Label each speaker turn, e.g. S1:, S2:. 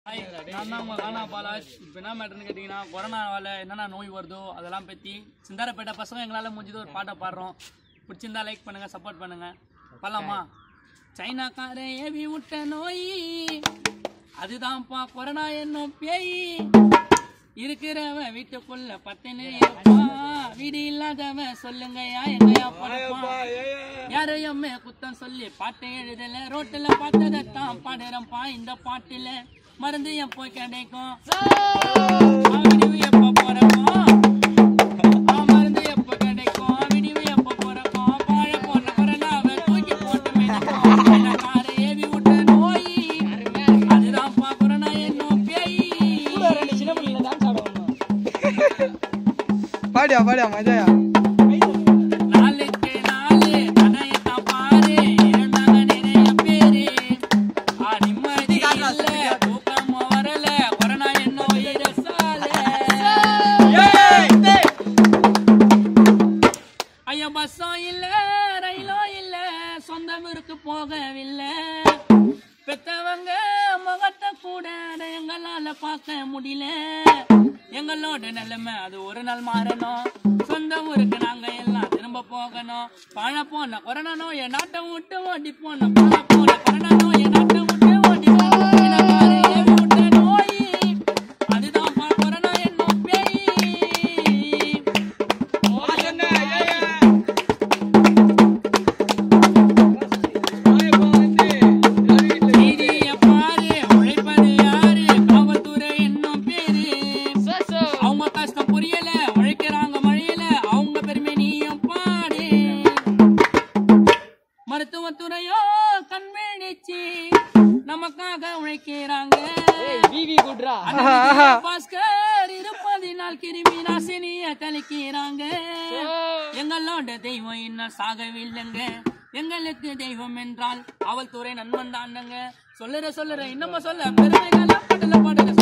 S1: நான் தான் உங்க கானா பாலாஜ் இப்போ என்ன மேட்டர்னு கேட்டிங்கன்னா கொரோனாவால் என்னென்ன நோய் வருதோ அதெல்லாம் பற்றி சிந்தாரப்பேட்டை பசங்க எங்களால் முடிஞ்சது ஒரு பாட்டை பாடுறோம் பிடிச்சிருந்தா லைக் பண்ணுங்க சப்போர்ட் பண்ணுங்க பண்ணலாமா சைனாக்காரன் ஏவி விட்ட நோய் அதுதான்ப்பா கொரோனா என்னும் பேய் இருக்கிறவன் வீட்டுக்குள்ள பத்தினு இருப்பான் வீடு இல்லாதவன் சொல்லுங்கயா எங்கயா படுப்பான் யாரையுமே குத்தம் சொல்லி பாட்டு எழுதல ரோட்டுல பார்த்ததைத்தான் பாடுறப்பா இந்த பாட்டுல மருந்து எப்போ கிடைக்கும் விடிவு எப்போ பிறக்கும் ஆ, மருந்து எப்போ கிடைக்கும் விடிவு எப்போ பிறக்கும் பாழ போன கொரோனாவை தூக்கி போட்டு மிதிக்கும் எனக்கார ஏவி விட்ட நோய் அதுதான்ப்பா கொரோனா என்னும் பேய்
S2: பாடியா பாடியா மஜாயா
S1: நாளுக்கு நாளு தடையத்தான் பாரு இருந்தாங்க நிறைய பேரு ஆ, நிம்மதி இல்ல தூக்கம் வரல கொரோனா என்ன வைரஸால ஐயா பஸ்ஸும் இல்ல ரயிலும் இல்ல சொந்த ஊருக்கு போகவில்லை பெத்தவங்க முகத்தை கூட அட எங்களால பார்க்க முடியல எங்களோட நிலைமை அது ஒரு நாள் மாறணும் சொந்த ஊருக்கு நாங்க எல்லாம் திரும்ப போகணும் பழ போன கொரோனா நோயை நாட்டை விட்டு ஓடி போன பழ போன கொரோனா நோயை நாட்டை விட்டு ஓடி போன இனக்கார ஏவி விட்ட நோய் அதுதான் பா கொரோனா என்னும் பேய் நீதிய பாரு உழைப்பது யாரு காவல்துறை என்னும் பேரு அவங்க கஷ்டம் புரியல உழைக்கிறாங்க மழையில அவங்க பெருமை நீயும் பாடு மருத்துவத்துறையோ கண்விழிச்சு நமக்காக உழைக்கிறாங்க அண்ணனுக்கு பாஸ்கர் இருப்பதினால் கிருமி நாசினிய கலக்கிறாங்க எங்களோட தெய்வம் இன்னும் சாகவில்லைங்க எங்களுக்கு தெய்வம் என்றால் காவல்துறை நண்பன் தாண்டங்க சொல்லுற சொல்லுற இன்னமும் சொல்ல பெருமைகளை பாடல பாடல